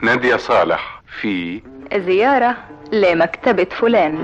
نادية صالح في زيارة لمكتبة فلان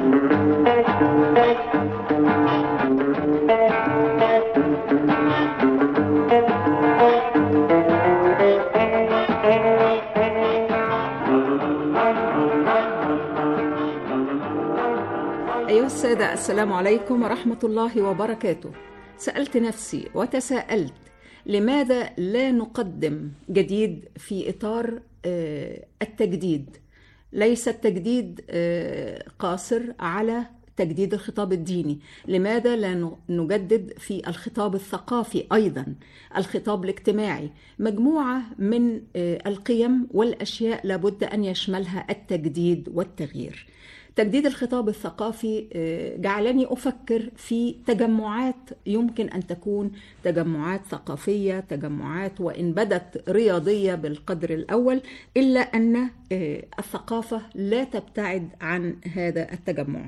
أيها السادة السلام عليكم ورحمة الله وبركاته سألت نفسي وتساءلت لماذا لا نقدم جديد في إطار آه، التجديد ليس التجديد آه، قاصر على تجديد الخطاب الديني لماذا لا ن- نجدد في الخطاب الثقافي أيضا الخطاب الاجتماعي مجموعة من آه، القيم والأشياء لابد أن يشملها التجديد والتغيير تجديد الخطاب الثقافي آه، جعلني افكر في تجمعات يمكن ان تكون تجمعات ثقافيه تجمعات وان بدت رياضيه بالقدر الاول الا ان آه، الثقافه لا تبتعد عن هذا التجمع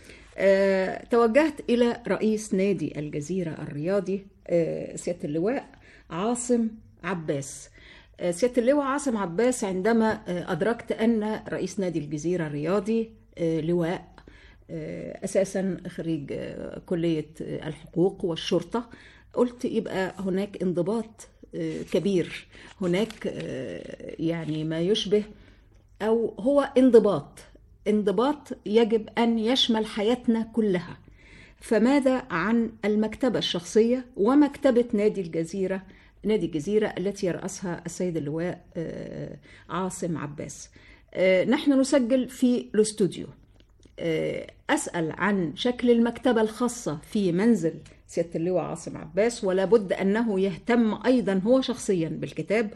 آه، توجهت الى رئيس نادي الجزيره الرياضي آه، سياده اللواء عاصم عباس آه، سياده اللواء عاصم عباس عندما آه، ادركت ان رئيس نادي الجزيره الرياضي آه، لواء آه، اساسا خريج آه، كليه آه، الحقوق والشرطه قلت يبقى هناك انضباط آه، كبير هناك آه، يعني ما يشبه او هو انضباط انضباط يجب ان يشمل حياتنا كلها فماذا عن المكتبه الشخصيه ومكتبه نادي الجزيره نادي الجزيره التي يراسها السيد اللواء آه، عاصم عباس آه، نحن نسجل في الاستوديو آه، أسأل عن شكل المكتبة الخاصة في منزل سيادة اللواء عاصم عباس ولا بد أنه يهتم أيضا هو شخصيا بالكتاب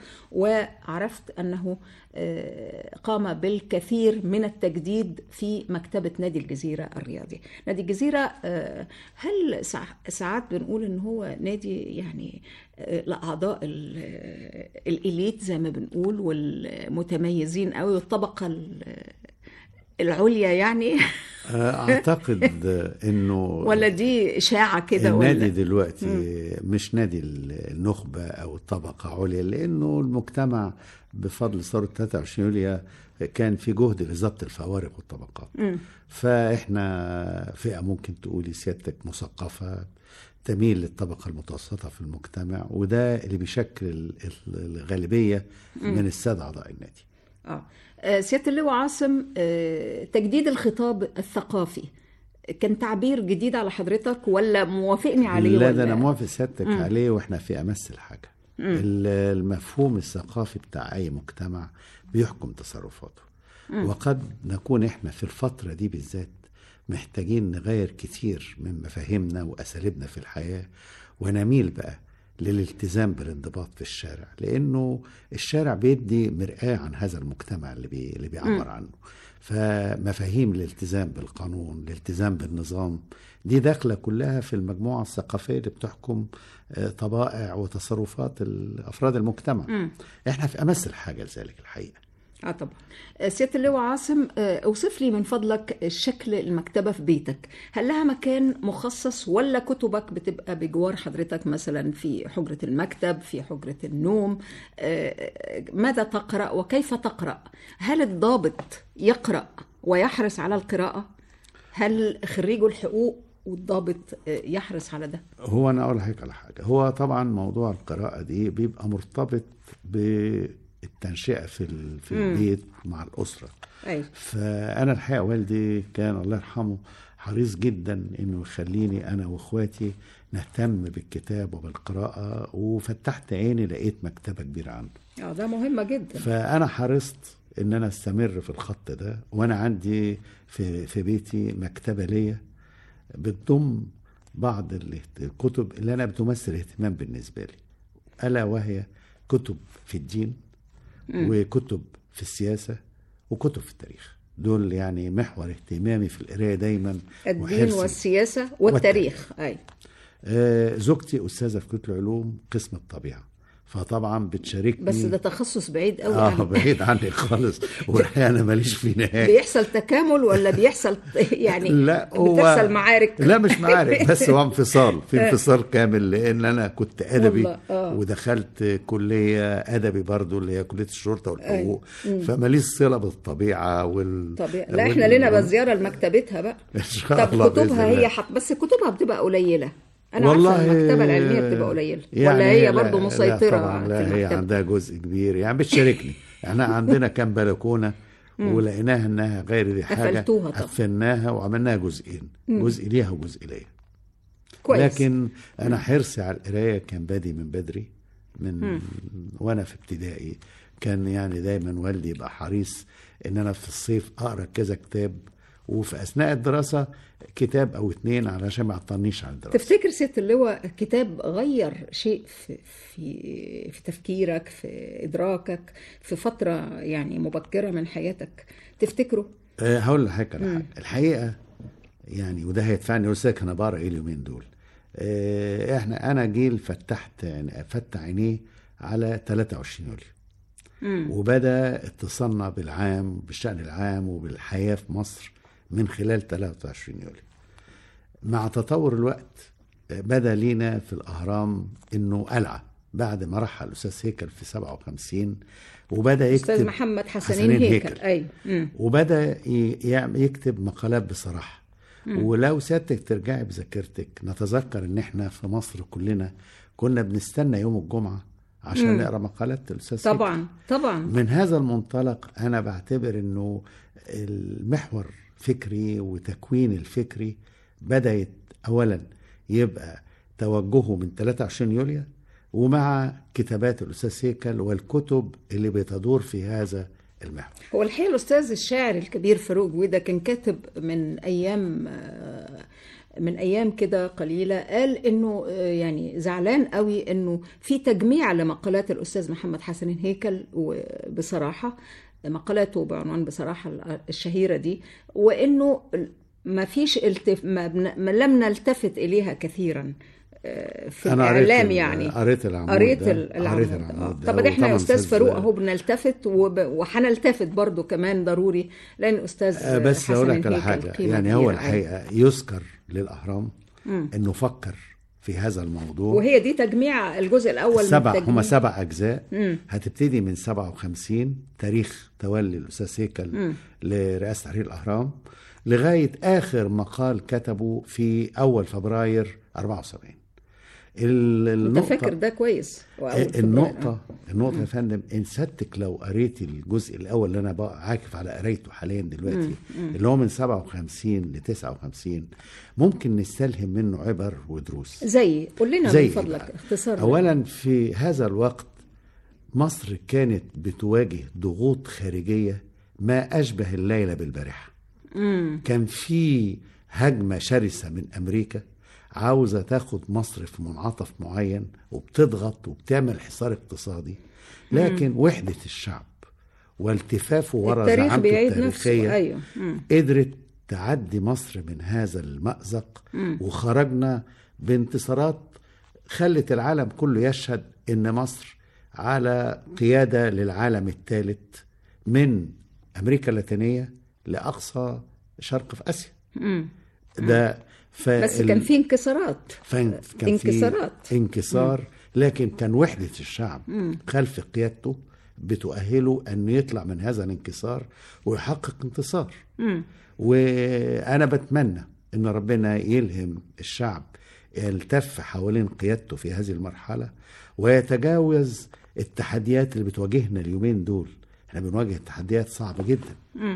وعرفت أنه آه، قام بالكثير من التجديد في مكتبة نادي الجزيرة الرياضي نادي الجزيرة آه، هل سع- ساعات بنقول أن هو نادي يعني آه، لأعضاء ال- الإليت زي ما بنقول والمتميزين قوي والطبقة ال- العليا يعني اعتقد انه ولا دي اشاعه كده النادي ولا دلوقتي مش نادي النخبه او الطبقه عليا لانه المجتمع بفضل ثوره 23 يوليو كان في جهد لضبط الفوارق والطبقات مم. فاحنا فئه ممكن تقولي سيادتك مثقفه تميل للطبقه المتوسطه في المجتمع وده اللي بيشكل ال- ال- الغالبيه من الساده اعضاء النادي اه آه، سياده اللواء عاصم آه، تجديد الخطاب الثقافي كان تعبير جديد على حضرتك ولا موافقني عليه لا ولا ده انا موافق سيادتك عليه واحنا في امس الحاجه ال- المفهوم الثقافي بتاع اي مجتمع بيحكم تصرفاته وقد نكون احنا في الفتره دي بالذات محتاجين نغير كتير من مفاهيمنا واساليبنا في الحياه ونميل بقى للالتزام بالانضباط في الشارع لانه الشارع بيدي مرآة عن هذا المجتمع اللي بي اللي بيعبر عنه فمفاهيم الالتزام بالقانون الالتزام بالنظام دي داخله كلها في المجموعه الثقافيه اللي بتحكم آه، طبائع وتصرفات ال- افراد المجتمع احنا في امس الحاجه لذلك الحقيقه اه طبعا آه، سياده اللواء عاصم آه، اوصف لي من فضلك شكل المكتبه في بيتك هل لها مكان مخصص ولا كتبك بتبقى بجوار حضرتك مثلا في حجره المكتب في حجره النوم آه، ماذا تقرا وكيف تقرا هل الضابط يقرا ويحرص على القراءه هل خريج الحقوق والضابط آه، يحرص على ده هو انا اقول لحضرتك على حاجه هو طبعا موضوع القراءه دي بيبقى مرتبط بالتنشئه في ال- في البيت مع الاسره اي فانا الحقيقه والدي كان الله يرحمه حريص جدا انه يخليني انا واخواتي نهتم بالكتاب وبالقراءه وفتحت عيني لقيت مكتبه كبيره عنده اه ده مهمه جدا فانا حرصت ان انا استمر في الخط ده وانا عندي في في بيتي مكتبه ليا بتضم بعض الاهت- الكتب اللي انا بتمثل اهتمام بالنسبه لي الا وهي كتب في الدين وكتب في السياسه وكتب في التاريخ دول يعني محور اهتمامي في القرايه دايما الدين وحرصي. والسياسه والتاريخ اي آه، زوجتي أستاذة في كلية العلوم قسم الطبيعة فطبعا بتشاركني بس ده تخصص بعيد قوي اه عنك. بعيد عني خالص والحقيقه انا ماليش فيه نهائي بيحصل تكامل ولا بيحصل يعني لا هو بتحصل معارك لا مش معارك بس هو انفصال في انفصال كامل لان انا كنت ادبي والله، آه. ودخلت كليه ادبي برضو اللي هي كليه الشرطه والحقوق فماليش صله بالطبيعه وال طبيعي لا احنا لنا بقى زياره لمكتبتها بقى ان شاء طب الله بإذن كتبها الله. هي حق بس كتبها بتبقى قليله انا والله عارفه المكتبه العلميه بتبقى قليله يعني ولا هي لا- برضو لا مسيطره طبعا في لا هي المكتبه عندها جزء كبير يعني بتشاركني احنا عندنا كام بلكونه ولقيناها انها غير ذي حاجه قفلتوها طبعا. قفلناها وعملناها جزئين جزء ليها وجزء ليا كويس لكن انا حرصي على القرايه كان بادي من بدري من وانا في ابتدائي كان يعني دايما والدي يبقى حريص ان انا في الصيف اقرا كذا كتاب وفي اثناء الدراسه كتاب او اتنين علشان ما يعطلنيش عن الدراسه تفتكر ست اللواء كتاب غير شيء في في في تفكيرك في ادراكك في فتره يعني مبكره من حياتك تفتكره أه هقول لحضرتك على حاجه الحقيقه يعني وده هيدفعني اقول لك انا بقرا ايه اليومين دول أه احنا انا جيل فتحت يعني فتح عينيه على 23 يوليو وبدا اتصالنا بالعام بالشان العام وبالحياه في مصر من خلال 23 يوليو مع تطور الوقت آه، بدا لينا في الاهرام انه قلعه بعد ما رحل الاستاذ هيكل في 57 وبدا يكتب استاذ محمد حسنين, حسنين هيكل, هيكل. ايوه مم. وبدا ي- يعم- يكتب مقالات بصراحه ولو سيادتك ترجعي بذاكرتك نتذكر ان احنا في مصر كلنا كنا بنستنى يوم الجمعه عشان نقرا مقالات الاستاذ هيكل. طبعا طبعا من هذا المنطلق انا بعتبر انه المحور فكري وتكوين الفكري بدات اولا يبقى توجهه من 23 يوليو ومع كتابات الاستاذ هيكل والكتب اللي بتدور في هذا المحور هو الحقيقه الاستاذ الشاعر الكبير فاروق جويده كان كاتب من ايام آه، من ايام كده قليله قال انه آه، يعني زعلان قوي انه في تجميع لمقالات الاستاذ محمد حسن هيكل وبصراحه مقالاته بعنوان بصراحه الشهيره دي وانه ما فيش التف... ما, بن... ما لم نلتفت اليها كثيرا آه، في أنا قريت الاعلام ال- يعني قريت العمود قريت ده. ال- قريت العمود العمود آه. ده. طب احنا يا وطبعاً استاذ أستاذ- فاروق اهو بنلتفت وب... وهنلتفت برضو كمان ضروري لان استاذ آه، بس حسن اقول لك على هيكل حاجه قيمة يعني هو كبيرة. الحقيقه يذكر للاهرام انه فكر في هذا الموضوع وهي دي تجميع الجزء الاول سبع من هما تجميع سبع اجزاء هتبتدي من 57 تاريخ تولي الاستاذ هيكل لرئاسه تحرير الاهرام لغايه اخر مقال كتبه في اول فبراير 74 ال- انت النقطة فاكر ده كويس وأول فبراير. النقطة النقطة يا فندم إن سيادتك لو قريتي الجزء الأول اللي أنا بقى عاكف على قرايته حاليا دلوقتي اللي هو من 57 ل 59 ممكن نستلهم منه عبر ودروس زي قول لنا زي من إيه فضلك بقى؟ اختصار أولا في هذا الوقت مصر كانت بتواجه ضغوط خارجية ما أشبه الليلة بالبارحة كان في هجمة شرسة من أمريكا عاوزة تاخد مصر في منعطف معين وبتضغط وبتعمل حصار اقتصادي لكن وحدة الشعب والتفافه ورا التاريخ زعامته بيعيد التاريخية نفسه ايوه مم. قدرت تعدي مصر من هذا المأزق وخرجنا بانتصارات خلت العالم كله يشهد ان مصر على قيادة للعالم الثالث من امريكا اللاتينية لاقصى شرق في اسيا ده ف بس كان في انكسارات كان في انكسارات. انكسار لكن كان وحدة الشعب خلف قيادته بتؤهله أن يطلع من هذا الانكسار ويحقق انتصار وأنا بتمنى أن ربنا يلهم الشعب يلتف حوالين قيادته في هذه المرحلة ويتجاوز التحديات اللي بتواجهنا اليومين دول احنا بنواجه تحديات صعبة جدا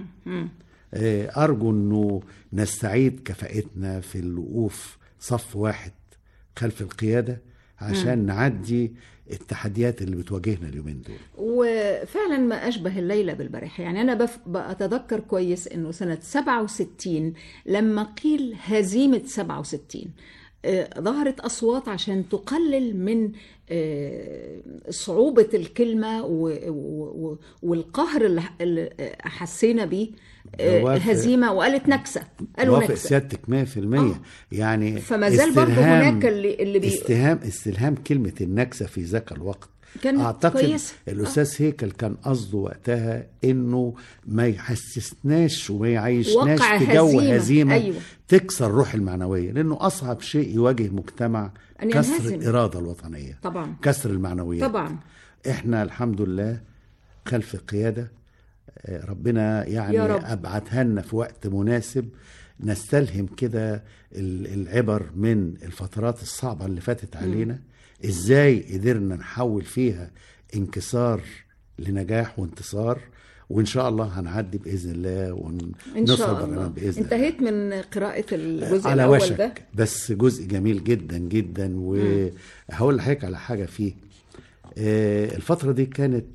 آه، أرجو أنه نستعيد كفاءتنا في الوقوف صف واحد خلف القيادة عشان نعدي التحديات اللي بتواجهنا اليومين دول وفعلا ما أشبه الليلة بالبارحة يعني أنا بف... بأتذكر كويس أنه سنة 67 لما قيل هزيمة 67 آه، ظهرت أصوات عشان تقلل من آه، صعوبة الكلمة و... و... و... والقهر اللي اللي حسينا بيه آه، أوافق. هزيمة وقالت نكسة قالوا وافق نكسة سيادتك 100% آه. يعني فما زال برضه استلهام- هناك اللي- اللي بي- استهام استلهام كلمة النكسة في ذاك الوقت كانت اعتقد كويسة. الاستاذ هيكل كان قصده وقتها انه ما يحسسناش وما يعيشناش وقع في جو هزيمة. هزيمه أيوة. تكسر الروح المعنويه لانه اصعب شيء يواجه مجتمع أن كسر ينهزم. الاراده الوطنيه طبعا كسر المعنويات طبعا احنا الحمد لله خلف قياده آه، ربنا يعني يا رب. ابعتها لنا في وقت مناسب نستلهم كده ال- العبر من الفترات الصعبه اللي فاتت علينا ازاي قدرنا نحول فيها انكسار لنجاح وانتصار وان شاء الله هنعدي باذن الله ان ونوصل شاء برنامج الله باذن الله انتهيت من قراءه الجزء على الاول وشك ده بس جزء جميل جدا جدا وهقول لحضرتك على حاجه فيه آه، الفتره دي كانت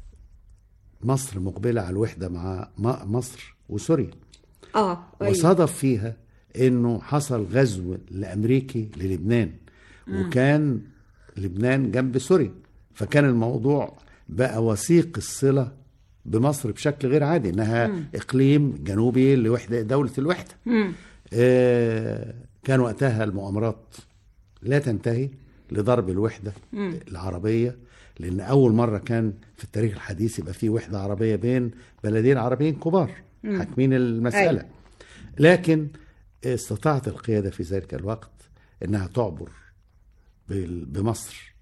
مصر مقبله على الوحده مع م- مصر وسوريا اه أيوة. وصادف فيها انه حصل غزو لامريكي للبنان وكان لبنان جنب سوريا فكان الموضوع بقى وثيق الصله بمصر بشكل غير عادي انها اقليم جنوبي لوحده دوله الوحده مم. آه، كان وقتها المؤامرات لا تنتهي لضرب الوحدة العربية لأن أول مرة كان في التاريخ الحديث يبقى في وحدة عربية بين بلدين عربيين كبار حاكمين المسألة أيوة. لكن استطاعت القيادة في ذلك الوقت أنها تعبر بال- بمصر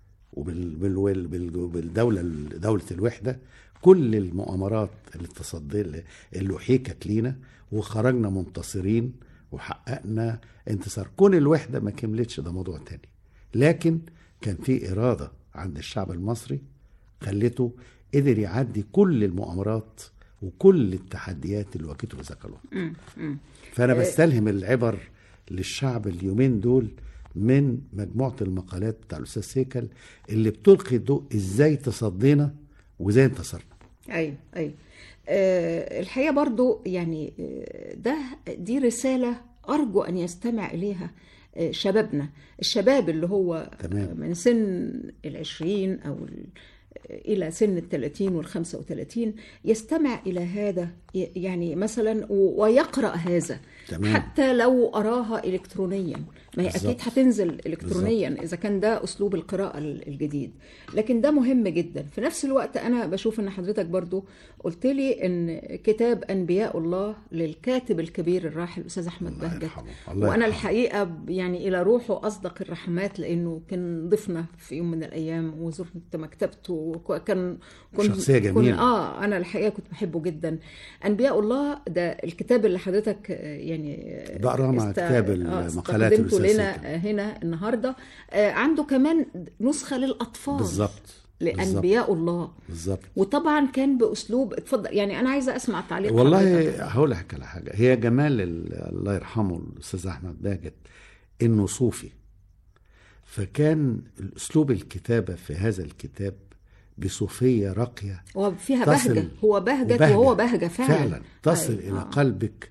وبالدولة دولة الوحدة كل المؤامرات اللي تصدي اللي أحيكت لينا وخرجنا منتصرين وحققنا انتصار كون الوحدة ما كملتش ده موضوع تاني لكن كان في إرادة عند الشعب المصري خلته قدر يعدي كل المؤامرات وكل التحديات اللي واجهته في ذاك الوقت فأنا بستلهم العبر للشعب اليومين دول من مجموعة المقالات بتاع الأستاذ سيكل اللي بتلقي الضوء إزاي تصدينا وإزاي انتصرنا ايوه ايوه آه الحقيقه برضو يعني آه، ده دي رساله ارجو ان يستمع اليها آه، شبابنا الشباب اللي هو تمام. من سن العشرين او ال- إلى سن الثلاثين والخمسة وثلاثين يستمع إلى هذا ي- يعني مثلا و- ويقرأ هذا تمام. حتى لو أراها إلكترونيا ما هي بالظبط. أكيد هتنزل إلكترونيا إذا كان ده أسلوب القراءة ال- الجديد لكن ده مهم جدا في نفس الوقت أنا بشوف أن حضرتك برضو قلت لي أن كتاب أنبياء الله للكاتب الكبير الراحل الأستاذ أحمد الله بهجت يرحمه، الله وأنا يرحمه. الحقيقة ب- يعني إلى روحه أصدق الرحمات لأنه كان ضيفنا في يوم من الأيام وزرت مكتبته وكان كنت شخصية كن جميلة. آه أنا الحقيقة كنت بحبه جدا أنبياء الله ده الكتاب اللي حضرتك آه، يعني آه، بقراه مع كتاب آه، المقالات استخدمته الأستاذ لنا سيكل. آه، هنا النهاردة آه، عنده كمان نسخة للأطفال بالظبط لأنبياء الله بالظبط وطبعا كان باسلوب اتفضل يعني انا عايزه اسمع تعليق حضرتك. والله هقول لك على حاجه هي جمال ال- الله يرحمه الاستاذ احمد باجت انه صوفي فكان اسلوب الكتابه في هذا الكتاب بصوفيه راقيه هو فيها تصل بهجه هو بهجت وبهجة. وهو بهجه فعلا فعلا تصل أيوة. الى آه. قلبك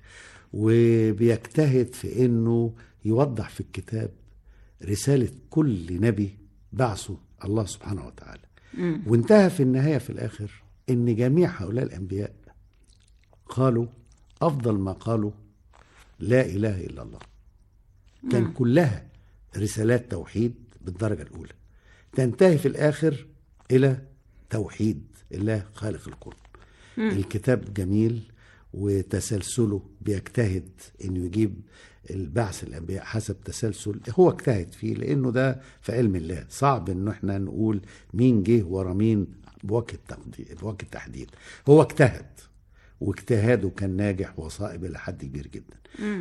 وبيجتهد في انه يوضح في الكتاب رساله كل نبي بعثه الله سبحانه وتعالى مم. وانتهى في النهايه في الاخر ان جميع هؤلاء الانبياء قالوا افضل ما قالوا لا اله الا الله كان كلها رسالات توحيد بالدرجه الاولى تنتهي في الاخر الى توحيد الله خالق الكون الكتاب جميل وتسلسله بيجتهد انه يجيب البعث الانبياء حسب تسلسل هو اجتهد فيه لانه ده في علم الله صعب انه احنا نقول مين جه ورا مين بوجه التقدير بوجه التحديد هو اجتهد واجتهاده كان ناجح وصائب الى حد كبير جدا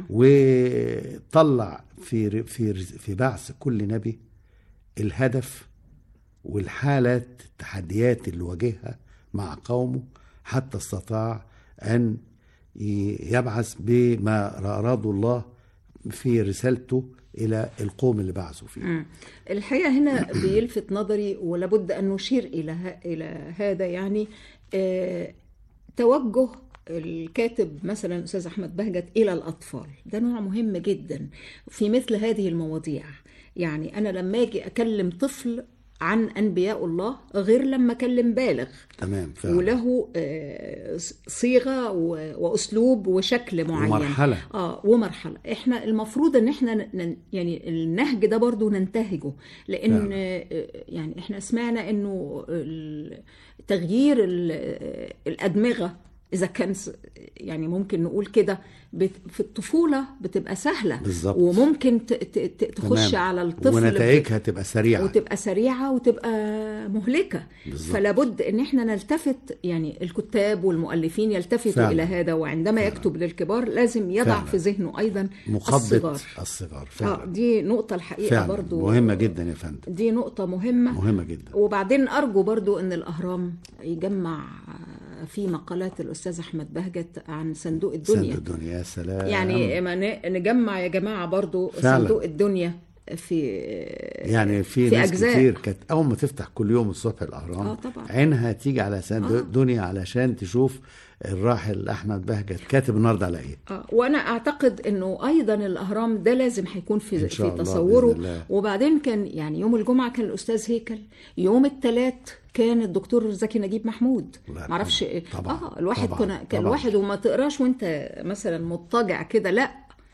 وطلع في في في بعث كل نبي الهدف والحالات التحديات اللي واجهها مع قومه حتى استطاع ان ي- يبعث بما اراده الله في رسالته الى القوم اللي بعثوا فيه مم. الحقيقه هنا بيلفت نظري ولابد ان نشير الى ه- الى هذا يعني آه توجه الكاتب مثلا استاذ احمد بهجت الى الاطفال ده نوع مهم جدا في مثل هذه المواضيع يعني انا لما اجي اكلم طفل عن انبياء الله غير لما كلم بالغ تمام فعلا وله آه، صيغه و- واسلوب وشكل معين ومرحلة. اه ومرحله احنا المفروض ان احنا ن- يعني النهج ده برضو ننتهجه لان فعلا. آه، يعني احنا سمعنا انه ال- تغيير ال- آه، الادمغه اذا كان س- يعني ممكن نقول كده بت- في الطفوله بتبقى سهله بالظبط. وممكن ت- ت- ت- تخش تمام. على الطفل ونتائجها تبقى سريعه وتبقى سريعه وتبقى مهلكه بالظبط. فلا بد ان احنا نلتفت يعني الكتاب والمؤلفين يلتفتوا فعلا. الى هذا وعندما فعلا. يكتب للكبار لازم يضع فعلا. في ذهنه ايضا مقبض الصغار الصغار اه فعلا دي نقطه الحقيقه فعلا برضو مهمه جدا يا فندم دي نقطه مهمه مهمه جدا وبعدين ارجو برضو ان الاهرام يجمع في مقالات الاستاذ احمد بهجت عن صندوق الدنيا سند الدنيا يا سلام يعني ما ن- نجمع يا جماعه برضو فعلا. صندوق الدنيا في يعني في, في ناس أجزاء. كتير كانت اول ما تفتح كل يوم الصبح الاهرام آه طبعا. عينها تيجي على سند آه. الدنيا علشان تشوف الراحل احمد بهجت كاتب النهارده على ايه آه، وانا اعتقد انه ايضا الاهرام ده لازم هيكون في إن شاء في الله تصوره بإذن الله. وبعدين كان يعني يوم الجمعه كان الاستاذ هيكل يوم الثلاث كان الدكتور زكي نجيب محمود الله يرحمه. معرفش طبعاً، اه الواحد طبعاً، كنا كان طبعاً. الواحد وما تقراش وانت مثلا مضطجع كده لا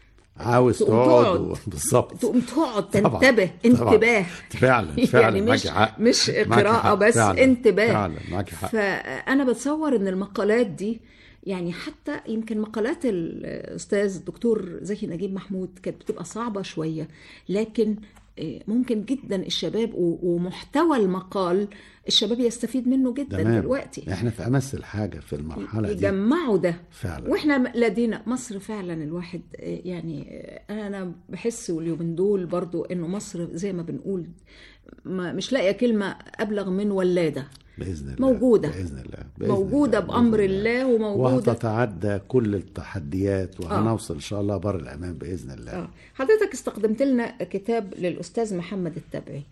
عاوز تقوم تقعد تقعد. و- بالظبط تقوم تقعد طبعا، تنتبه طبعا. انتباه فعلا فعلا يعني مش معاكي حق مش معاكي قراءة حق، بس فعلا، انتباه فعلا معاكي حق فأنا بتصور إن المقالات دي يعني حتى يمكن مقالات الأستاذ الدكتور زكي نجيب محمود كانت بتبقى صعبة شوية لكن آه، ممكن جدا الشباب و- ومحتوى المقال الشباب يستفيد منه جدا تمام دلوقتي احنا في امس الحاجه في المرحله دي يجمعوا ده فعلا واحنا لدينا مصر فعلا الواحد آه، يعني آه، انا بحس اليومين دول برضو انه مصر زي ما بنقول ما مش لاقيه كلمه ابلغ من ولاده باذن الله موجودة. باذن الله بإذن موجوده الله، بامر بإذن الله وموجوده وهتتعدى كل التحديات وهنوصل ان شاء الله بر الامان باذن الله آه. حضرتك استخدمت لنا كتاب للاستاذ محمد التبعي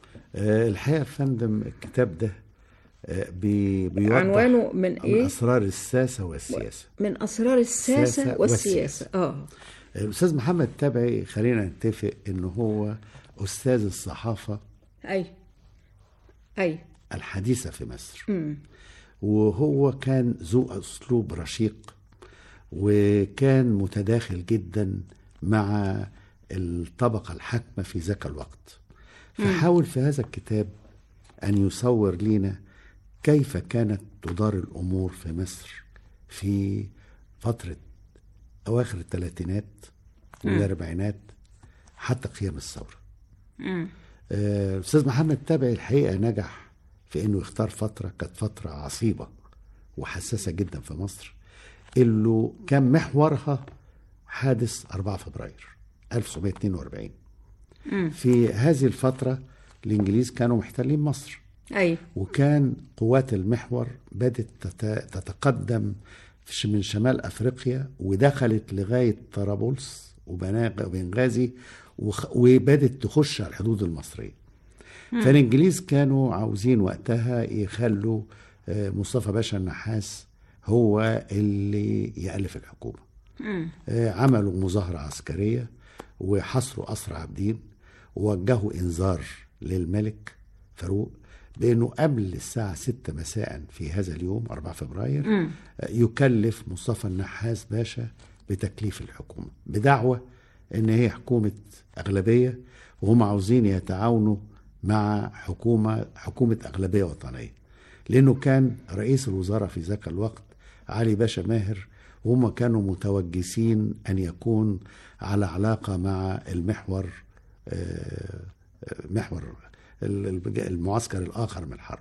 آه، الحقيقه يا فندم الكتاب ده آه، بي بيوضح عنوانه من من ايه اسرار الساسه والسياسه من اسرار الساسه الساسة والسياسه والسياسة. اه الاستاذ محمد تبعي خلينا نتفق ان هو استاذ الصحافه اي اي الحديثه في مصر امم وهو كان ذو اسلوب رشيق وكان متداخل جدا مع الطبقه الحاكمه في ذاك الوقت فحاول في هذا الكتاب ان يصور لنا كيف كانت تدار الامور في مصر في فتره اواخر الثلاثينات والاربعينات حتى قيام الثوره امم آه، الاستاذ محمد تابعي الحقيقه نجح في انه يختار فتره كانت فتره عصيبه وحساسه جدا في مصر اللي كان محورها حادث 4 فبراير 1942 امم في هذه الفتره الانجليز كانوا محتلين مصر اي وكان قوات المحور بدت تت- تتقدم في ش- من شمال افريقيا ودخلت لغايه طرابلس وبنا- وبنغازي وخ- وبدت تخش على الحدود المصريه فالانجليز كانوا عاوزين وقتها يخلوا آه، مصطفى باشا النحاس هو اللي يألف الحكومه امم آه، عملوا مظاهرة عسكرية وحصروا قصر عابدين ووجهوا إنذار للملك فاروق بأنه قبل الساعة 6 مساء في هذا اليوم 4 فبراير مم. آه، يكلف مصطفى النحاس باشا بتكليف الحكومة بدعوة إن هي حكومة أغلبية وهم عاوزين يتعاونوا مع حكومة حكومة أغلبية وطنية لأنه كان رئيس الوزراء في ذاك الوقت علي باشا ماهر وهم كانوا متوجسين أن يكون على علاقة مع المحور آه، آه، محور ال- البج- المعسكر الآخر من الحرب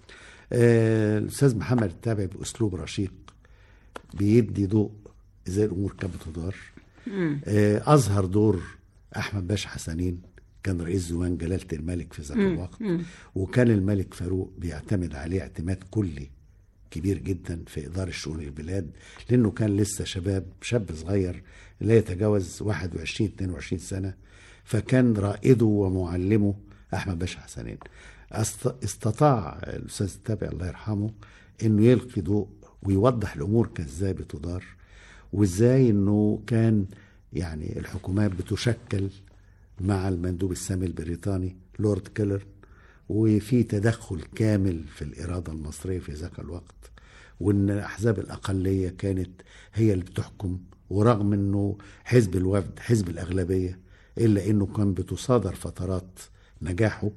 آه، الأستاذ محمد التابع بأسلوب رشيق بيدي ضوء ازاي الامور كانت بتدار امم آه، اظهر دور احمد باشا حسنين كان رئيس ديوان جلاله الملك في ذاك الوقت مم. وكان الملك فاروق بيعتمد عليه اعتماد كلي كبير جدا في اداره شؤون البلاد لانه كان لسه شباب شاب صغير لا يتجاوز 21 22 سنه فكان رائده ومعلمه احمد باشا حسنين است- استطاع الاستاذ التابع الله يرحمه انه يلقي ضوء ويوضح الامور كانت ازاي بتدار وازاي انه كان يعني الحكومات بتشكل مع المندوب السامي البريطاني لورد كيلر وفي تدخل كامل في الإرادة المصرية في ذاك الوقت وإن أحزاب الأقلية كانت هي اللي بتحكم ورغم إنه حزب الوفد حزب الأغلبية إلا إنه كان بتصادر فترات نجاحه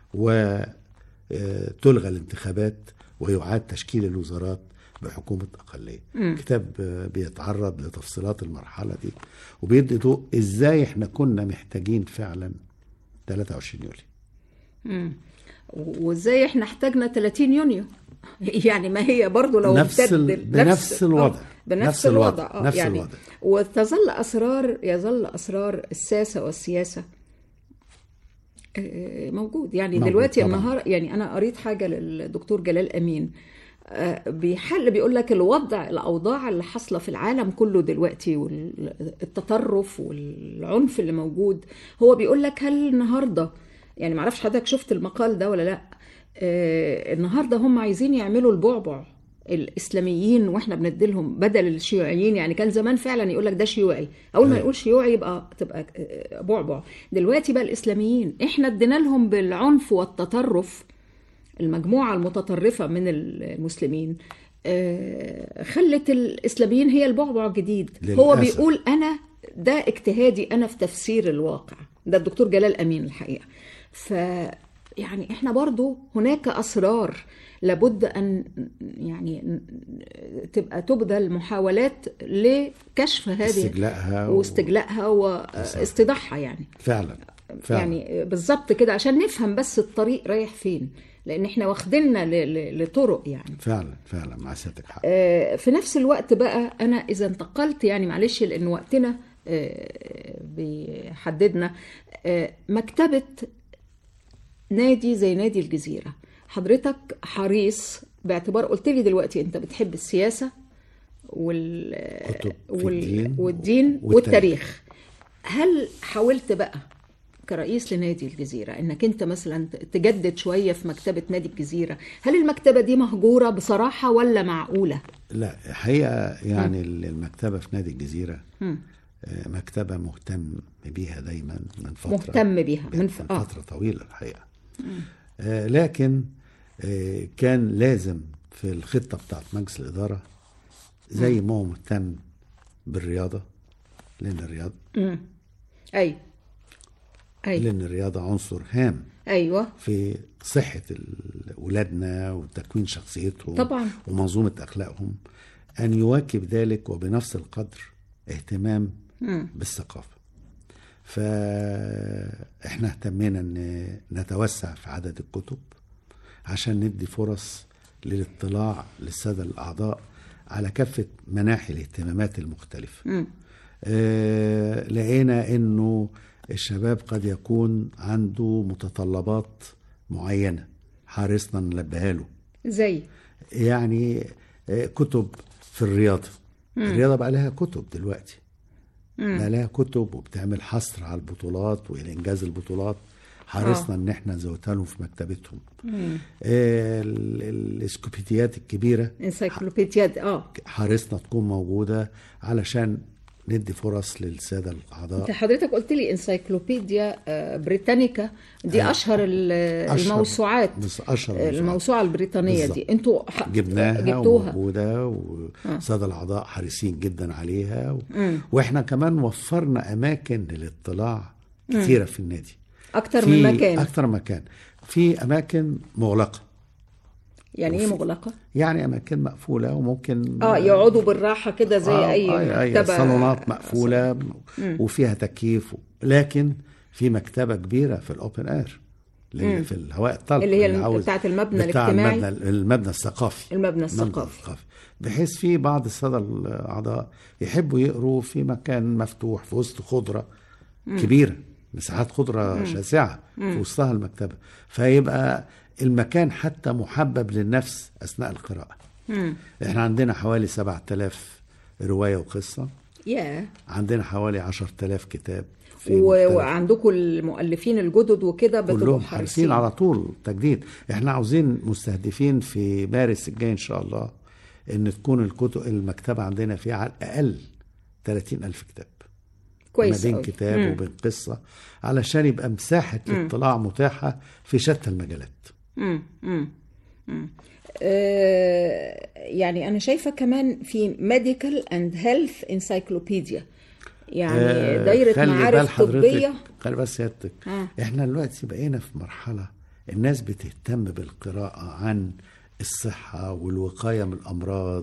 وتلغى الانتخابات ويعاد تشكيل الوزارات بحكومة أقلية كتاب آه، بيتعرض لتفصيلات المرحلة دي وبيدي ضوء إزاي إحنا كنا محتاجين فعلا 23 يوليو وازاي احنا احتاجنا 30 يونيو يعني ما هي برضو لو نفس ال- امتد- بنفس الوضع. آه، بنفس نفس الوضع. الوضع آه، نفس يعني الوضع. وتظل اسرار يظل اسرار الساسه والسياسه آه، موجود يعني موجود دلوقتي طبعاً. النهار يعني انا قريت حاجه للدكتور جلال امين آه، بيحل بيقول لك الوضع الاوضاع اللي حاصله في العالم كله دلوقتي والتطرف والعنف اللي موجود هو بيقول لك هل النهارده يعني معرفش حضرتك شفت المقال ده ولا لا آه، النهارده هم عايزين يعملوا البعبع الاسلاميين واحنا بنديلهم بدل الشيوعيين يعني كان زمان فعلا يقول لك ده شيوعي اول ما أيوة. يقول شيوعي يبقى تبقى آه، بعبع دلوقتي بقى الاسلاميين احنا ادينا لهم بالعنف والتطرف المجموعه المتطرفه من المسلمين آه، خلت الاسلاميين هي البعبع الجديد هو للأسف. بيقول انا ده اجتهادي انا في تفسير الواقع ده الدكتور جلال امين الحقيقه ف يعني احنا برضو هناك اسرار لابد ان يعني تبقى تبذل محاولات لكشف هذه استجلائها و- واستجلائها واستيضاحها يعني فعلا فعلا يعني بالظبط كده عشان نفهم بس الطريق رايح فين لان احنا واخديننا ل- ل- لطرق يعني فعلا فعلا مع سيادتك حق آه، في نفس الوقت بقى انا اذا انتقلت يعني معلش لان وقتنا آه، بيحددنا آه، مكتبه نادي زي نادي الجزيره حضرتك حريص باعتبار قلت لي دلوقتي انت بتحب السياسه وال... كتب في وال... الدين والدين والتاريخ. والتاريخ هل حاولت بقى كرئيس لنادي الجزيرة انك انت مثلا تجدد شوية في مكتبة نادي الجزيرة هل المكتبة دي مهجورة بصراحة ولا معقولة لا حقيقة يعني المكتبة في نادي الجزيرة مم. آه، مكتبة مهتم بيها دايما من فترة مهتم بيها من من ف... آه. فترة طويلة الحقيقة آه، لكن آه، كان لازم في الخطة بتاعت مجلس الإدارة زي ما هو مهتم بالرياضة لأن الرياضة مم. اي اي لأن الرياضة عنصر هام ايوه في صحة ال- ولادنا وتكوين شخصيتهم طبعاً. ومنظومة أخلاقهم أن يواكب ذلك وبنفس القدر اهتمام مم. بالثقافة فإحنا اهتمينا أن نتوسع في عدد الكتب عشان ندي فرص للاطلاع للسادة الأعضاء على كافة مناحي الاهتمامات المختلفة مم. آه، لقينا انه الشباب قد يكون عنده متطلبات معينه حرصنا نلبيها له زي يعني آه، كتب في الرياضه الرياضه بقى لها كتب دلوقتي بقى لها كتب وبتعمل حصر على البطولات والانجاز البطولات حرصنا ان احنا نزودها لهم في مكتبتهم آه، ال- الاسكوبيديات الكبيره انسايكلوبيديا اه حرصنا تكون موجوده علشان ندي فرص للساده الاعضاء انت حضرتك قلت لي انسايكلوبيديا آه، بريتانيكا دي أيوة. اشهر ال- أشهر- الموسوعات بس أشهر آه، الموسوعات. الموسوعه البريطانيه بالظبط. دي انتوا ح- جبناها جبتوها وموجودة وسادة الأعضاء حريصين جدا عليها و... وإحنا كمان وفرنا أماكن للاطلاع كثيرة في النادي اكتر في من مكان أكتر مكان في أماكن مغلقة يعني ايه وفي- مغلقه يعني أماكن مقفولة وممكن اه يقعدوا بالراحه كده زي آه، اي أي أي مكتبه صالونات مقفولة وفيها تكييف لكن في مكتبة كبيرة في الأوبن إير اللي في الهواء الطلق اللي هي اللي الم- عاوز- بتاعة المبنى بتاع الاجتماعي. المبنى, المبنى الثقافي المبنى الثقافي. بحيث في بعض السادة الأعضاء يحبوا يقروا في مكان مفتوح في وسط خضرة كبيرة مساحات خضرة شاسعة في وسطها المكتبة فيبقى المكان حتى محبب للنفس أثناء القراءة احنا عندنا حوالي 7000 رواية وقصة يا عندنا حوالي 10000 كتاب في و... مختلف- وعندكم المؤلفين الجدد وكده بتبقوا كلهم حريصين على طول تجديد احنا عاوزين مستهدفين في مارس الجاي ان شاء الله ان تكون الكتب المكتبه عندنا فيها على الاقل 30 الف كتاب كويس ما بين أوي. كتاب مم. وبين قصه علشان يبقى مساحه الاطلاع متاحه في شتى المجالات مم. مم. مم. آه، يعني أنا شايفة كمان في medical and health encyclopedia يعني آه، دايرة خلي بال معارف حضرتك- طبية خلي بال سيادتك آه. احنا دلوقتي بقينا في مرحله الناس بتهتم بالقراءه عن الصحه والوقايه من الامراض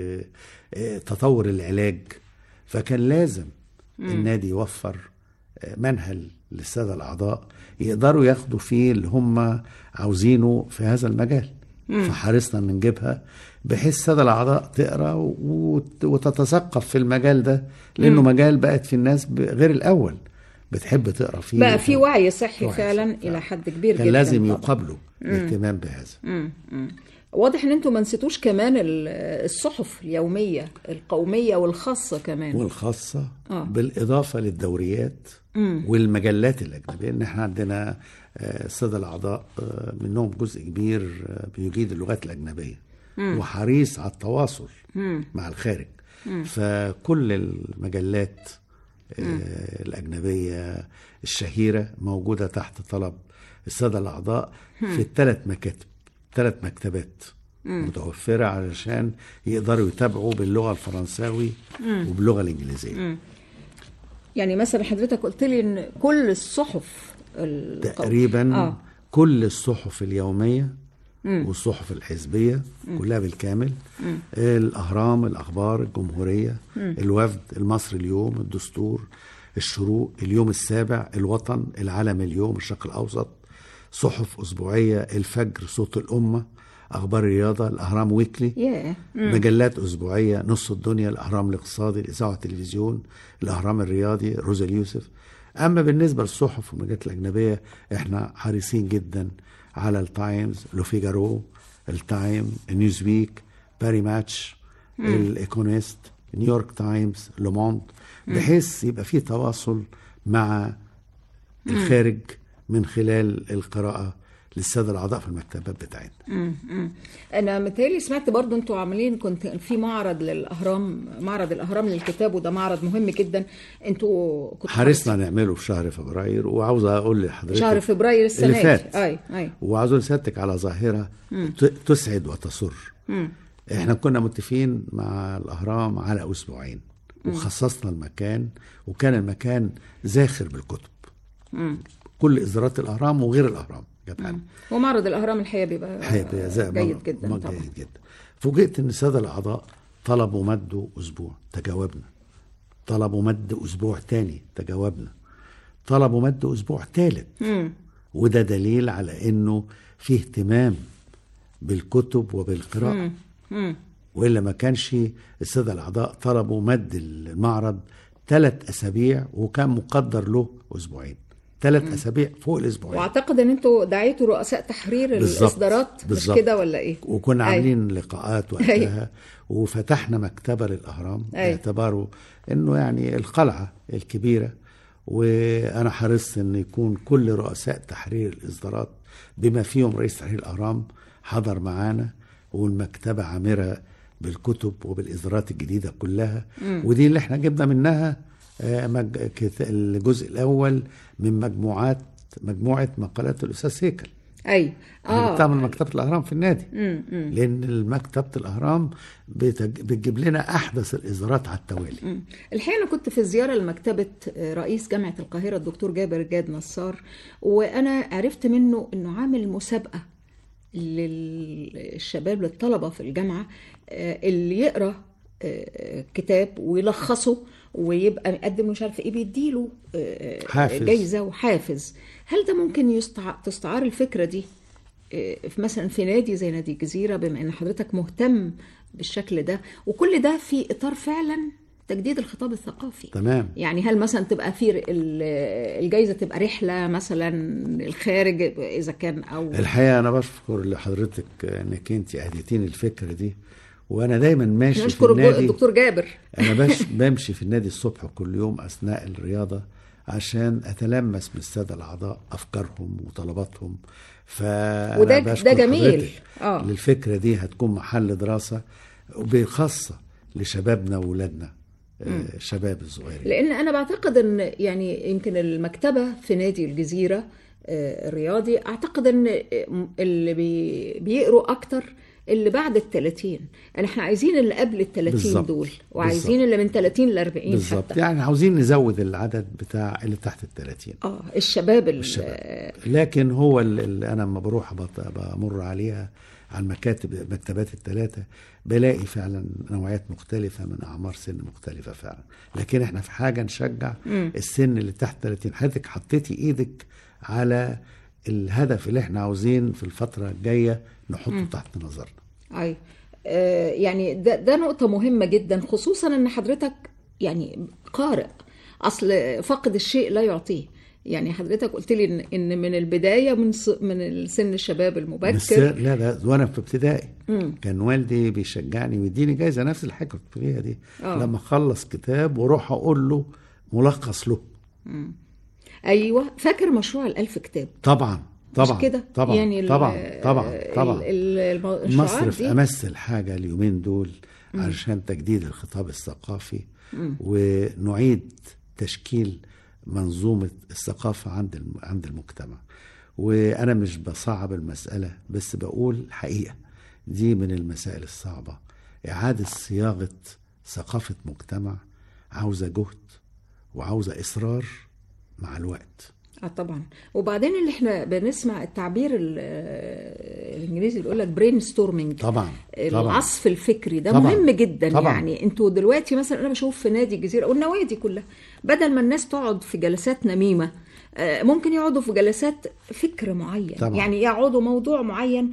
وتطور العلاج فكان لازم النادي يوفر آه، منهل للساده الاعضاء يقدروا ياخدوا فيه اللي هم عاوزينه في هذا المجال فحرصنا ان نجيبها بحيث الساده الاعضاء تقرا وت- وتتثقف في المجال ده لانه مجال بقت في الناس ب- غير الاول بتحب تقرا فيه بقى في وعي صحي وعي فعلا صحي إلى حد كبير كان جدا لازم طبعاً. يقابلوا الاهتمام بهذا مم. مم. واضح ان انتم ما نسيتوش كمان ال- الصحف اليوميه القوميه والخاصه كمان والخاصة آه. بالإضافة للدوريات والمجلات الأجنبية إن إحنا عندنا آه، السادة الأعضاء آه، منهم جزء كبير آه، بيجيد اللغات الأجنبية وحريص على التواصل مع الخارج فكل المجلات آه، الأجنبية الشهيرة موجودة تحت طلب السادة الأعضاء في الثلاث مكاتب ثلاث مكتبات متوفرة علشان يقدروا يتابعوا باللغة الفرنساوي وباللغة الإنجليزية يعني مثلا حضرتك قلت لي ان كل الصحف القو- تقريبا اه كل الصحف اليومية والصحف الحزبية كلها بالكامل الأهرام الأخبار الجمهورية الوفد المصري اليوم الدستور الشروق اليوم السابع الوطن العالم اليوم الشرق الأوسط صحف أسبوعية الفجر صوت الأمة أخبار الرياضة الأهرام ويكلي ياه مجلات أسبوعية نص الدنيا الأهرام الاقتصادي الإذاعة والتلفزيون الأهرام الرياضي روزا اليوسف أما بالنسبة للصحف والمجلات الأجنبية إحنا حريصين جدا على التايمز لو فيجارو التايم نيوز ويك باري ماتش الإيكونيست نيويورك تايمز لوموند بحيث يبقى في تواصل مع الخارج من خلال القراءة للسادة الأعضاء في المكتبات بتاعتنا انا متهيألي سمعت برضو انتوا عاملين كنت في معرض للاهرام معرض الاهرام للكتاب وده معرض مهم جدا انتوا كنتوا حرصنا نعمله في شهر فبراير وعاوز اقول لحضرتك شهر فبراير السنه اللي دي. فات اي اي وعاوز اقول لسيادتك على ظاهره ت- تسعد وتسر احنا كنا متفقين مع الاهرام على اسبوعين وخصصنا المكان وكان المكان زاخر بالكتب كل اصدارات الاهرام وغير الاهرام جت عليه ومعرض الاهرام الحقيقه بيبقى هيبقى زي جيد مرة- جدا مرة طبعا جيد جدا فوجئت ان الساده الاعضاء طلبوا مد اسبوع تجاوبنا طلبوا مد اسبوع تاني تجاوبنا طلبوا مد اسبوع تالت وده دليل على انه في اهتمام بالكتب وبالقراءه والا ما كانش الساده الاعضاء طلبوا مد المعرض ثلاث اسابيع وكان مقدر له اسبوعين ثلاث اسابيع فوق الاسبوعين واعتقد ان انتوا دعيتوا رؤساء تحرير بالظبط، الاصدارات مش بالظبط. كده ولا ايه وكنا أي. عاملين لقاءات وقتها وفتحنا مكتبه للاهرام أي. باعتباره انه يعني القلعه الكبيره وانا حرصت ان يكون كل رؤساء تحرير الاصدارات بما فيهم رئيس تحرير الاهرام حضر معانا والمكتبه عامره بالكتب وبالاصدارات الجديده كلها ودي اللي احنا جبنا منها آه، مج- كت- الجزء الاول من مجموعات مجموعه مقالات الاستاذ هيكل اي اه اه بتعمل مكتبه الاهرام في النادي مم، مم. لان مكتبه الاهرام بتج... بتجيب لنا احدث الاصدارات على التوالي الحقيقه انا كنت في زياره لمكتبه رئيس جامعه القاهره الدكتور جابر جاد نصار وانا عرفت منه انه عامل مسابقه للشباب للطلبه في الجامعه آه، اللي يقرا آه، كتاب ويلخصه ويبقى مقدم مش عارفه ايه بيديله آه، حافز. جايزه وحافز هل ده ممكن يستع... تستعار الفكره دي آه، في مثلا في نادي زي نادي الجزيره بما ان حضرتك مهتم بالشكل ده وكل ده في اطار فعلا تجديد الخطاب الثقافي تمام يعني هل مثلا تبقى في ر- ال- الجايزه تبقى رحله مثلا الخارج اذا كان او الحقيقه انا بشكر لحضرتك انك انت اهديتيني الفكره دي وانا دايما ماشي في نشكر الجو- النادي الدكتور جابر انا باش بمشي في النادي الصبح كل يوم اثناء الرياضه عشان اتلمس من الساده الاعضاء افكارهم وطلباتهم فانا وده- ده بشكر جميل. حضرتك آه. للفكره دي هتكون محل دراسه وبخاصه لشبابنا واولادنا آه، الشباب الصغيرين لان انا بعتقد ان يعني يمكن المكتبه في نادي الجزيره آه، الرياضي اعتقد ان اللي بي- بيقروا اكتر اللي بعد ال 30 يعني احنا عايزين اللي قبل ال 30 بالظبط. دول وعايزين بالظبط. اللي من 30 ل 40 بالظبط حتى يعني عاوزين نزود العدد بتاع اللي تحت ال 30 اه الشباب ال- الشباب. لكن هو ال- اللي انا لما بروح بط- بمر عليها على المكاتب المكتبات الثلاثه بلاقي فعلا نوعيات مختلفه من اعمار سن مختلفه فعلا لكن احنا في حاجه نشجع السن اللي تحت 30 حضرتك حطيتي ايدك على الهدف اللي احنا عاوزين في الفتره الجايه نحطه تحت نظرنا اي آه، يعني ده, ده نقطة مهمة جدا خصوصا ان حضرتك يعني قارئ اصل فقد الشيء لا يعطيه يعني حضرتك قلت لي ان ان من البداية من س- من سن الشباب بس المبكر لا لا وانا في ابتدائي كان والدي بيشجعني ويديني جايزه نفس الحاجه كنت فيها دي آه. لما اخلص كتاب واروح اقول له ملخص له ايوه فاكر مشروع الالف كتاب طبعا طبعا مش كده طبعا يعني ال- طبعا طبعا طبعا ال- ال- المشروعات مصر في دي امس الحاجه اليومين دول علشان تجديد الخطاب الثقافي ونعيد تشكيل منظومه الثقافه عند الم- عند المجتمع وانا مش بصعب المساله بس بقول حقيقه دي من المسائل الصعبه اعاده صياغه ثقافه مجتمع عاوزه جهد وعاوزه اصرار مع الوقت اه طبعا وبعدين اللي احنا بنسمع التعبير ال- آه، الانجليزي اللي يقول لك برين ستورمنج طبعا طبعا العصف الفكري ده طبعاً. مهم جدا طبعاً. يعني انتوا دلوقتي مثلا انا بشوف في نادي الجزيره والنوادي كلها بدل ما الناس تقعد في جلسات نميمه آه، ممكن يقعدوا في جلسات فكر معين طبعاً. يعني يقعدوا موضوع معين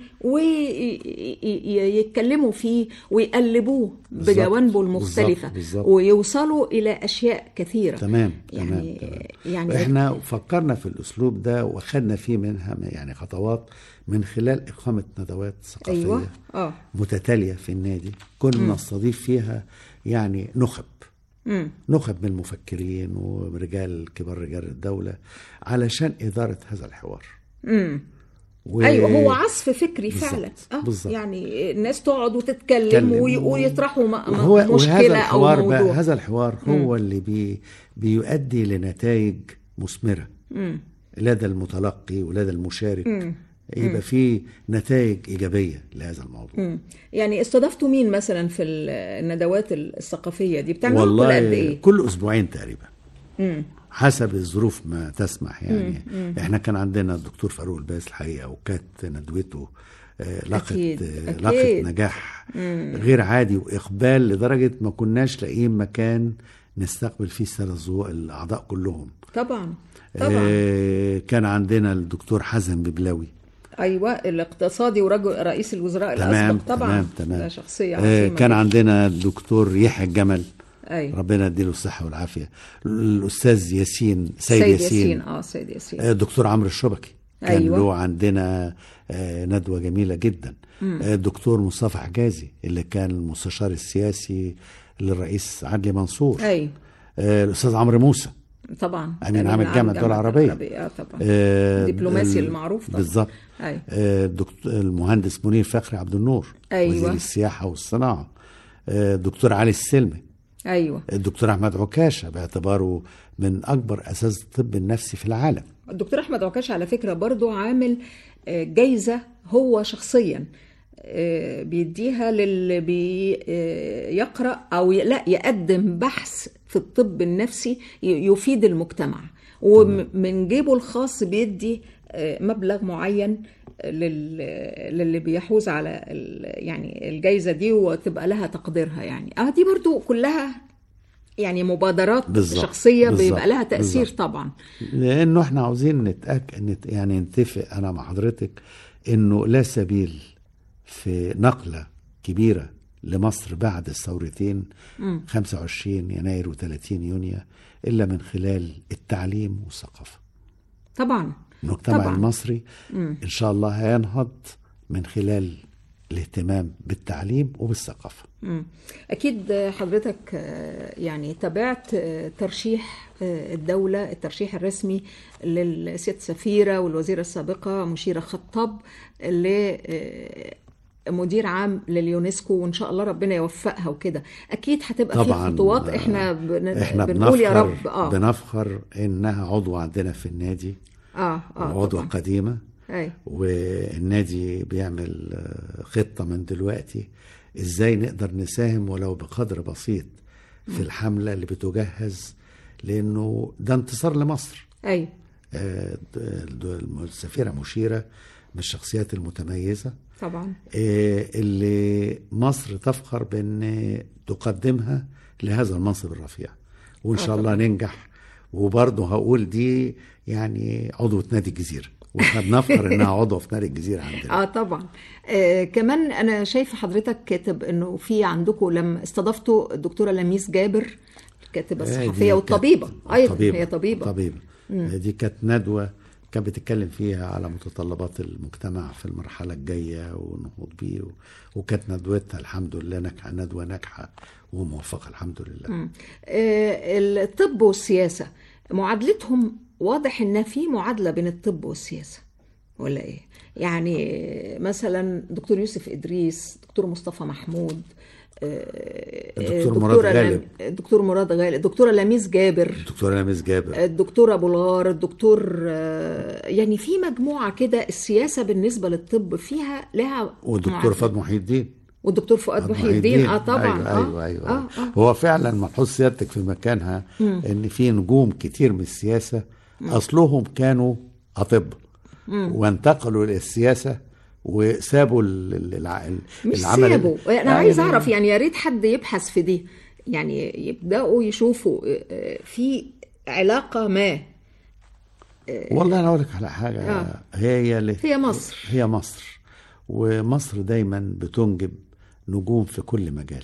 ويتكلموا فيه ويقلبوه بالظبط. بجوانبه المختلفة بالظبط. بالظبط. ويوصلوا إلى أشياء كثيرة تمام يعني تمام تمام يعني احنا فكرنا في الاسلوب ده واخدنا فيه منها يعني خطوات من خلال اقامه ندوات ثقافيه أيوة اه متتاليه في النادي كنا نستضيف فيها يعني نخب مم. نخب من المفكرين ورجال كبار رجال الدوله علشان اداره هذا الحوار مم. و... ايوه هو عصف فكري بالظبط، فعلا اه بالظبط. يعني الناس تقعد وتتكلم تتكلم وي- و- ويطرحوا م- م- وهو وهذا مشكله او الحوار بقى موضوع هذا الحوار هو اللي بي بيؤدي لنتائج مثمره مم. لدى المتلقي ولدى المشارك يبقى في نتائج ايجابيه لهذا الموضوع مم. يعني استضفتوا مين مثلا في ال- الندوات الثقافيه دي بتعملوا كل والله قد ايه؟ كل اسبوعين تقريبا مم. حسب الظروف ما تسمح يعني احنا كان عندنا الدكتور فاروق الباس الحقيقه وكانت ندوته آه، لقت أكيد، آه، أكيد. لقت نجاح غير عادي واقبال لدرجه ما كناش لاقيين مكان نستقبل فيه الساده الزو- الاعضاء كلهم طبعا طبعا آه، كان عندنا الدكتور حسن ببلاوي ايوه الاقتصادي ورجل رئيس الوزراء تمام الاسبق طبعا تمام تمام ده شخصيه آه، عظيمه كان جداً. عندنا الدكتور يحيى الجمل ايوه ربنا يديله الصحه والعافيه الاستاذ ياسين سيد, سيد ياسين, ياسين اه سيد ياسين آه، الدكتور عمرو الشبكي كان أيوة. له عندنا آه، ندوه جميله جدا آه، الدكتور مصطفى حجازي اللي كان المستشار السياسي للرئيس عدلي منصور ايوه آه، الاستاذ عمرو موسى طبعا أمين عام الجامعة الدول العربية. اه طبعا آه، الدبلوماسي ال- المعروف طبعا بالظبط ايوه آه، الدكتور المهندس منير فخري عبد النور أيوة. وزير السياحه والصناعه آه، الدكتور علي السلمي ايوه الدكتور احمد عكاشه باعتباره من اكبر اساتذه الطب النفسي في العالم الدكتور احمد عكاش على فكره برضو عامل آه، جايزه هو شخصيا آه، بيديها للي بيقرا او ي- لا يقدم بحث في الطب النفسي ي- يفيد المجتمع ومن جيبه الخاص بيدي آه، مبلغ معين لل- للي بيحوز على ال- يعني الجايزه دي وتبقى لها تقديرها يعني اه دي برضو كلها يعني مبادرات بالظبط، شخصيه بالظبط، بيبقى لها تاثير بالظبط. طبعا لانه احنا عاوزين نتاكد نت يعني نتفق انا مع حضرتك انه لا سبيل في نقله كبيره لمصر بعد الثورتين 25 يناير و30 يونيو الا من خلال التعليم والثقافه طبعا المجتمع طبعاً. المصري ان شاء الله هينهض من خلال الاهتمام بالتعليم وبالثقافه مم. أكيد حضرتك آه، يعني تابعت آه، ترشيح آه، الدولة الترشيح الرسمي للسيادة سفيرة والوزيرة السابقة مشيرة خطاب مدير عام لليونسكو وان شاء الله ربنا يوفقها وكده اكيد هتبقى في طبعا خطوات آه، احنا بن... احنا بنقول يا بنفخر رب اه بنفخر انها عضو عندنا في النادي اه اه عضو طبعا قديمه اي والنادي بيعمل آه، خطه من دلوقتي ازاي نقدر نساهم ولو بقدر بسيط في الحمله اللي بتجهز لانه ده انتصار لمصر اي آه، د- د- السفيره مشيره من الشخصيات المتميزه طبعا آه، اللي مصر تفخر بان تقدمها لهذا المنصب الرفيع وان آه شاء الله ننجح وبرضه هقول دي يعني عضوة نادي الجزيرة واحنا بنفخر انها عضوة في نادي الجزيرة عندنا اه طبعا آه كمان انا شايفه حضرتك كاتب انه في عندكم لما استضفتوا الدكتوره لميس جابر الكاتبه آه، دي الصحفيه كانت- والطبيبه ايضا طبيبة هي طبيبه طبيبة آه، دي كانت ندوة كانت بتتكلم فيها على متطلبات المجتمع في المرحلة الجاية والنهوض بيه و- وكانت ندوتها الحمد لله ناجحة ندوة ناجحة وموفقة الحمد لله آه الطب والسياسه معادلتهم واضح ان في معادله بين الطب والسياسه ولا ايه يعني مثلا دكتور يوسف ادريس دكتور مصطفى محمود آه، الدكتور مراد دكتورة غالب. لم- الدكتور مراد غالب الدكتوره لميس جابر الدكتورة لامس جابر الدكتور ابو الغار الدكتور آه، يعني في مجموعه كده السياسه بالنسبه للطب فيها لها والدكتور معادلة. فؤاد محي الدين والدكتور فؤاد محي الدين اه طبعا ايوه ايوه, أيوة. آه. آه. هو فعلا ملحوظ سيادتك في مكانها ان في نجوم كتير من السياسه اصلهم كانوا اطباء وانتقلوا الى السياسه وسابوا ال- ال- الع- مش العمل سابوا انا آه، عايز يعني- اعرف يعني يا ريت حد يبحث في دي يعني يبداوا يشوفوا آه، آه، في علاقه ما والله انا اقول لك على حاجه آه. هي اللي هي مصر. هي مصر ومصر دايما بتنجب نجوم في كل مجال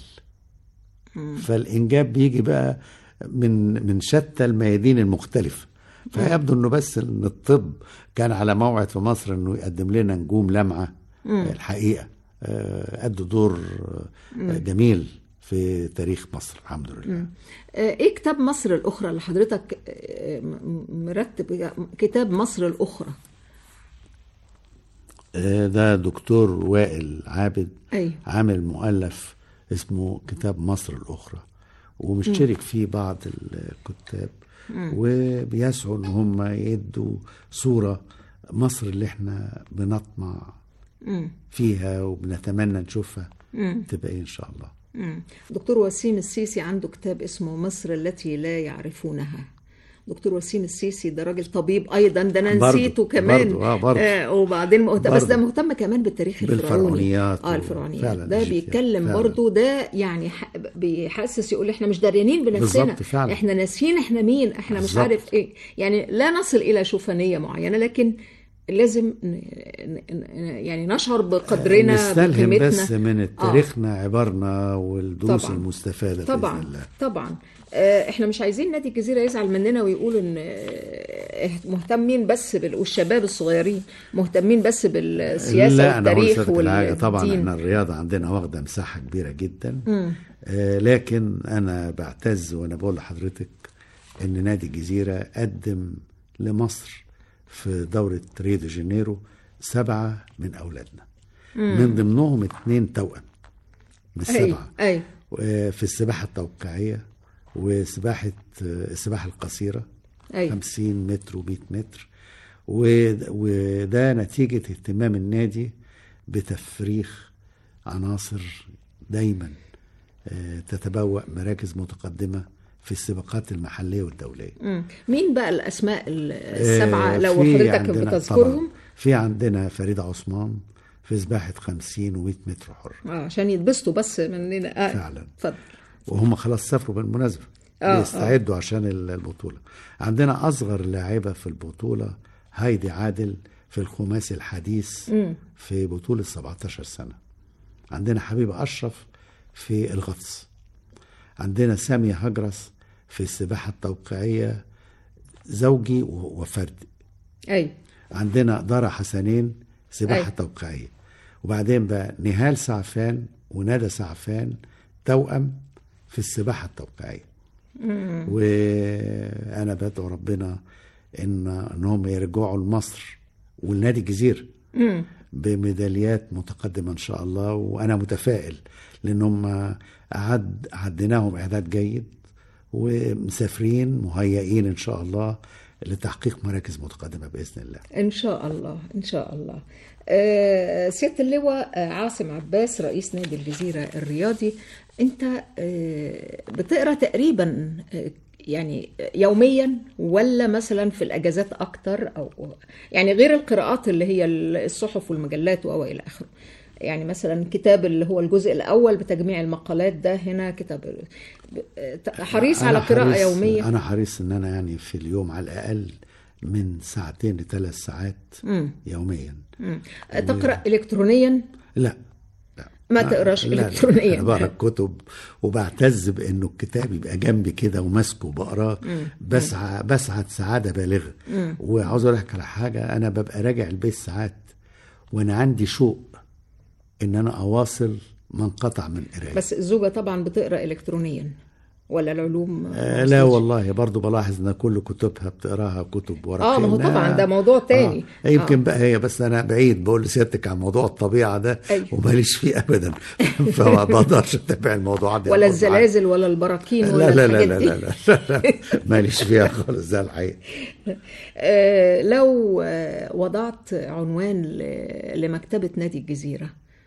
فالانجاب بيجي بقى من من شتى الميادين المختلفه فيبدو انه بس ان الطب كان على موعد في مصر انه يقدم لنا نجوم لامعه الحقيقه آه، ادوا دور آه، جميل في تاريخ مصر الحمد لله آه، ايه كتاب مصر الاخرى اللي حضرتك آه، م- مرتب كتاب مصر الاخرى آه، ده دكتور وائل عابد ايوه عامل مؤلف اسمه كتاب مصر الأخرى ومشترك فيه بعض الكتاب وبيسعوا ان هم يدوا صورة مصر اللي احنا بنطمع فيها وبنتمنى نشوفها تبقى ايه ان شاء الله مم. دكتور وسيم السيسي عنده كتاب اسمه مصر التي لا يعرفونها دكتور وسيم السيسي ده راجل طبيب ايضا ده انا برضو- نسيته كمان برضو، آه، برضو. آه وبعدين مهتم بس برضو. ده مهتم كمان بالتاريخ الفرعوني بالفرعونيات اه و- الفرعونيات فعلا ده إيجيبتيا. بيتكلم فعلا. برضو ده يعني ح- بيحسس يقول احنا مش داريانين بنفسنا بالظبط، فعلا. احنا ناسيين احنا مين احنا مش بالظبط. عارف ايه يعني لا نصل الى شوفانيه معينه لكن لازم ن... ن... ن- يعني نشعر بقدرنا نستلهم بقيمتنا بس من تاريخنا عبرنا والدروس طبعا. المستفادة طبعا بإذن الله طبعا آه، احنا مش عايزين نادي الجزيره يزعل مننا ويقول ان آه، مهتمين بس بال... والشباب الصغيرين مهتمين بس بالسياسه لا انا اقول والتاريخ لحضرتك الحاجة، طبعا والدين احنا الرياضه عندنا واخده مساحه كبيره جدا آه لكن انا بعتز وانا بقول لحضرتك ان نادي الجزيره قدم لمصر في دوره ريو دي جانيرو سبعه من اولادنا من ضمنهم اثنين توأم من اي السبعه اي آه، في السباحه التوقيعيه وسباحه آه، السباحه القصيره أي. 50 متر و100 متر و- وده نتيجة اهتمام النادي بتفريخ عناصر دايما آه، تتبوأ مراكز متقدمة في السباقات المحلية والدولية مم. مين بقى الاسماء ال- السبعه آه، لو في حضرتك عندنا بتذكرهم طبعاً في عندنا فريدة عثمان في سباحة 50 و100 متر حر آه عشان يتبسطوا بس مننا آه. فعلا. اتفضل وهم خلاص سافروا بالمناسبة آه، بيستعدوا عشان ال- البطولة عندنا أصغر لاعبة في البطولة هايدي عادل في الخماسي الحديث في بطولة 17 سنة عندنا حبيبة أشرف في الغطس عندنا سامية هجرس في السباحة التوقيعية زوجي و- وفردي اي عندنا دارا حسنين سباحة أي. توقيعية وبعدين بقى نهال سعفان وندى سعفان توأم في السباحة التوقيعية وأنا بدعو ربنا إن إنهم يرجعوا لمصر والنادي الجزيرة بميداليات متقدمة إن شاء الله وأنا متفائل لأن هم أعد عديناهم إعداد جيد ومسافرين مهيئين إن شاء الله لتحقيق مراكز متقدمة بإذن الله إن شاء الله إن شاء الله آه، سيادة اللواء آه، عاصم عباس رئيس نادي الجزيرة الرياضي أنت آه، بتقرأ تقريبا آه، يعني يوميا ولا مثلا في الأجازات أكتر أو يعني غير القراءات اللي هي الصحف والمجلات وأو إلى آخره يعني مثلا كتاب اللي هو الجزء الأول بتجميع المقالات ده هنا كتاب حريص على أنا قراءة حريص- يومية أنا حريص إن أنا يعني في اليوم على الأقل من ساعتين لثلاث ساعات مم. يوميا مم. تقرأ إلكترونيا لا لا ما تقراش لا، لا، إلكترونيا. انا بقرا الكتب وبعتز بانه الكتاب يبقى جنبي كده وماسكه وبقراه بسعى بسعد سعاده بالغه وعاوز اقول لك على حاجه انا ببقى راجع البيت ساعات وانا عندي شوق ان انا اواصل ما انقطع من قرايه بس الزوجة طبعا بتقرأ إلكترونيا ولا العلوم آه لا والله برضو بلاحظ ان كل كتبها بتقراها كتب ورقيه آه، ما هو إنها- طبعاً ده موضوع تاني. آه. يمكن آه. بقى هي بس انا بعيد بقول لسيادتك عن موضوع الطبيعه ده أيوة. وماليش فيه ابدا فما بقدرش اتابع الموضوعات دي ولا غصب عني. الزلازل ولا البراكين ولا لا لا لا الحاجات لا دي. لا, لا, لا ماليش فيها خالص ده الحقيقه آه، لو آه، وضعت عنوان ل- لمكتبة نادي الجزيرة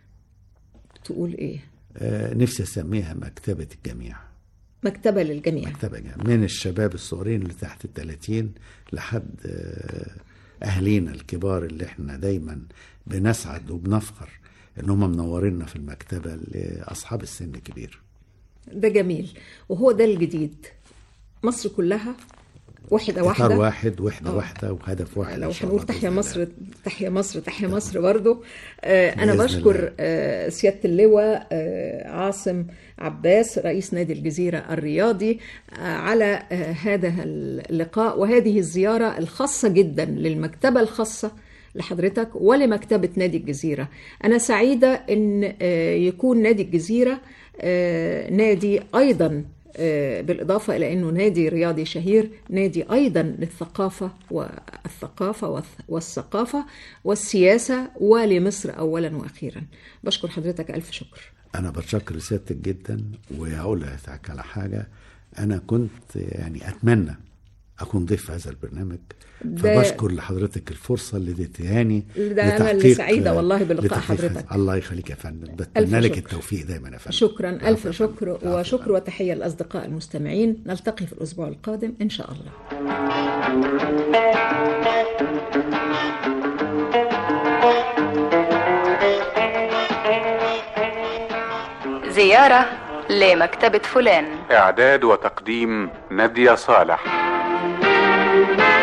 تقول إيه؟ آه نفسي اسميها مكتبه الجميع مكتبة للجميع مكتبه جميع من الشباب الصغيرين اللي تحت ال 30 لحد آه اهالينا الكبار اللي احنا دايما بنسعد وبنفخر ان هم منورينا في المكتبه لاصحاب السن الكبير ده جميل وهو ده الجديد مصر كلها واحدة اطار واحدة واحد وحده آه. واحده وهدف واحد لو إن شاء هنقول الله تحيا بإذن مصر الله. تحيا مصر تحيا مصر برضو آه، أنا بإذن بشكر الله. آه، سيادة اللواء آه، عاصم عباس رئيس نادي الجزيرة الرياضي آه، على آه، هذا اللقاء وهذه الزيارة الخاصة جدا للمكتبة الخاصة لحضرتك ولمكتبة نادي الجزيرة أنا سعيدة أن آه، يكون نادي الجزيرة آه، نادي أيضا آه، بالإضافة إلى أنه نادي رياضي شهير نادي أيضا للثقافة والثقافة والث- والثقافة والسياسة ولمصر أولا وأخيرا بشكر حضرتك ألف شكر انا بتشكر سيادتك جدا وهقول لحضرتك على حاجه انا كنت يعني اتمنى اكون ضيف في هذا البرنامج ده- فبشكر لحضرتك الفرصه اللي اديتهاني ده أنا اللي لتحقيق- سعيدة والله بلقاء لتحقيق حضرتك. هذا. الله يخليك يا فندم ألف بتمنى لك شكر. التوفيق دايما يا فندم شكرا العفو ألف يا فندم. شكر العفو يا وشكر فندم. وتحية للأصدقاء المستمعين نلتقي في الأسبوع القادم إن شاء الله زيارة لمكتبة فلان إعداد وتقديم نادية صالح